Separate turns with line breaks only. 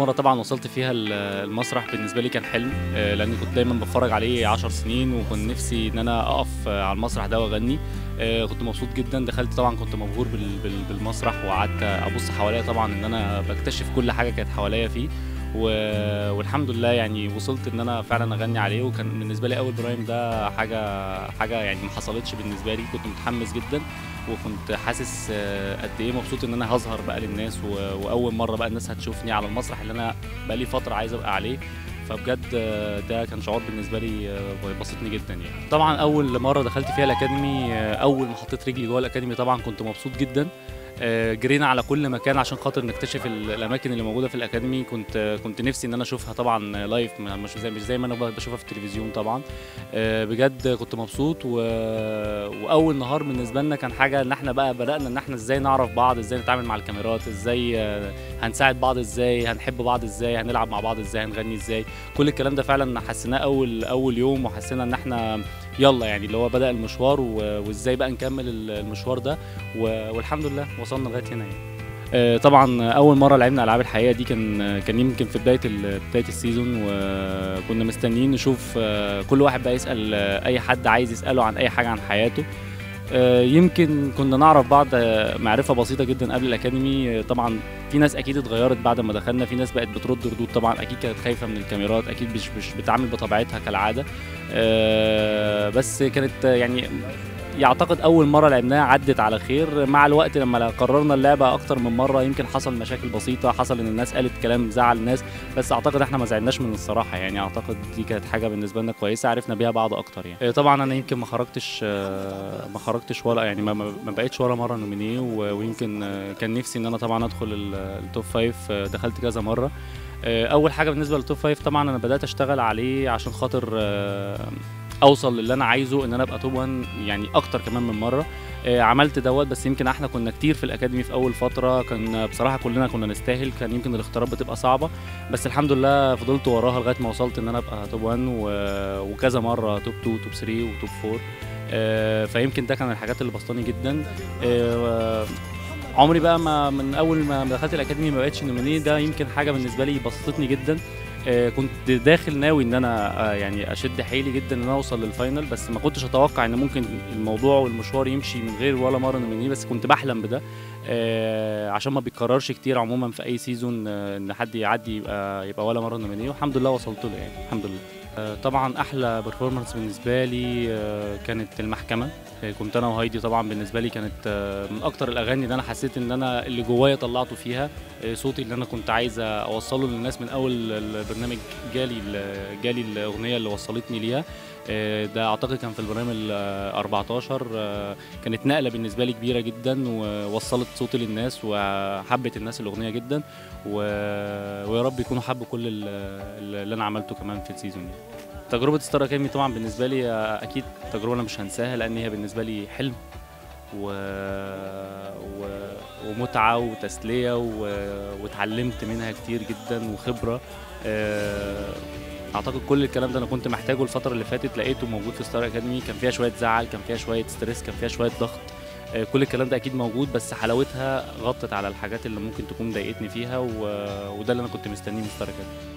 مره طبعا وصلت فيها ال- المسرح بالنسبه لي كان حلم آه، لاني كنت دايما بتفرج عليه 10 سنين وكنت نفسي ان انا اقف آه، على المسرح ده واغني آه، كنت مبسوط جدا دخلت طبعا كنت مبهور بال- بال- بالمسرح وقعدت ابص حواليا طبعا ان انا بكتشف كل حاجه كانت حواليا فيه و- والحمد لله يعني وصلت ان انا فعلا اغني عليه وكان بالنسبه لي اول برايم ده حاجه حاجه يعني ما حصلتش بالنسبه لي كنت متحمس جدا وكنت حاسس آه، قد ايه مبسوط ان انا هظهر بقى للناس و- واول مره بقى الناس هتشوفني على المسرح اللي انا بقى لي فتره عايز ابقى عليه فبجد آه، ده كان شعور بالنسبه لي آه، بسطني جدا يعني طبعا اول مره دخلت فيها الاكاديمي آه، اول ما حطيت رجلي جوه الاكاديمي طبعا كنت مبسوط جدا آه، جرينا على كل مكان عشان خاطر نكتشف ال- الاماكن اللي موجوده في الاكاديمي كنت كنت نفسي ان انا اشوفها طبعا لايف مش زي مش زي ما انا بشوفها في التلفزيون طبعا آه، بجد كنت مبسوط و... واول نهار بالنسبه لنا كان حاجه ان احنا بقى بدانا ان احنا ازاي نعرف بعض ازاي نتعامل مع الكاميرات ازاي آه، هنساعد بعض ازاي هنحب بعض ازاي هنلعب مع بعض ازاي هنغني ازاي كل الكلام ده فعلا حسيناه اول اول يوم وحسينا ان احنا يلا يعني اللي هو بدا المشوار و... وازاي بقى نكمل ال- المشوار ده و... والحمد لله وصلنا لغايه هنا يعني آه، طبعا اول مره لعبنا العاب الحقيقه دي كان كان يمكن في بدايه ال- بدايه السيزون وكنا مستنيين نشوف آه، كل واحد بقى يسال آه، اي حد عايز يساله عن اي حاجه عن حياته آه، يمكن كنا نعرف بعض آه، معرفه بسيطه جدا قبل الاكاديمي آه، طبعا في ناس اكيد اتغيرت بعد ما دخلنا في ناس بقت بترد ردود طبعا اكيد كانت خايفه من الكاميرات اكيد مش مش بتعامل بطبيعتها كالعاده آه، بس كانت آه، يعني يعتقد اول مره لعبناها عدت على خير مع الوقت لما قررنا اللعبه اكتر من مره يمكن حصل مشاكل بسيطه حصل ان الناس قالت كلام زعل الناس بس اعتقد احنا ما زعلناش من الصراحه يعني اعتقد دي كانت حاجه بالنسبه لنا كويسه عرفنا بيها بعض اكتر يعني آه، طبعا انا يمكن ما خرجتش آه، ما خرجتش ولا يعني ما, ما ما بقتش ولا مره نومينيه و- ويمكن آه، كان نفسي ان انا طبعا ادخل ال- التوب فايف آه، دخلت كذا مره آه، اول حاجه بالنسبه للتوب فايف طبعا انا بدات اشتغل عليه عشان خاطر آه، اوصل للي انا عايزه ان انا ابقى توب 1 يعني اكتر كمان من مره آه، عملت دوت بس يمكن احنا كنا كتير في الاكاديمي في اول فتره كان بصراحه كلنا كنا نستاهل كان يمكن الاختيارات بتبقى صعبه بس الحمد لله فضلت وراها لغايه ما وصلت ان انا ابقى توب 1 و- وكذا مره توب 2 توب 3 وتوب 4 آه، فيمكن ده كان الحاجات اللي بسطاني جدا آه، عمري بقى ما من اول ما دخلت الاكاديمي ما بقتش نومينيه ده يمكن حاجه بالنسبه لي بسطتني جدا آه، كنت داخل ناوي ان انا آه، يعني اشد حيلي جدا ان انا اوصل للفاينل بس ما كنتش اتوقع ان ممكن الموضوع والمشوار يمشي من غير ولا مره نومينيه بس كنت بحلم بده آه، عشان ما بيتكررش كتير عموما في اي سيزون آه، ان حد يعدي يبقى يبقى ولا مره نومينيه والحمد لله وصلت له يعني الحمد لله آه، طبعا احلى برفورمانس بالنسبه لي آه، كانت المحكمه آه، كنت انا وهايدي طبعا بالنسبه لي كانت آه، من اكتر الاغاني اللي انا حسيت ان انا اللي جوايا طلعته فيها آه، صوتي اللي انا كنت عايز اوصله للناس من اول البرنامج جالي ال- جالي الاغنيه اللي وصلتني ليها آه، ده اعتقد كان في البرنامج ال 14 آه، كانت نقله بالنسبه لي كبيره جدا ووصلت صوتي للناس وحبت الناس الاغنيه جدا و... ويا رب يكونوا حبوا كل ال- اللي انا عملته كمان في السيزون يعني. تجربه ستار اكاديمي طبعا بالنسبه لي آه، اكيد تجربه انا مش هنساها لان هي بالنسبه لي حلم و... و... ومتعه وتسليه و... واتعلمت منها كتير جدا وخبره آه، اعتقد كل الكلام ده انا كنت محتاجه الفتره اللي فاتت لقيته موجود في ستار اكاديمي كان فيها شويه زعل كان فيها شويه ستريس كان فيها شويه ضغط آه، كل الكلام ده اكيد موجود بس حلاوتها غطت على الحاجات اللي ممكن تكون ضايقتني فيها و... وده اللي انا كنت مستنيه من ستار اكاديمي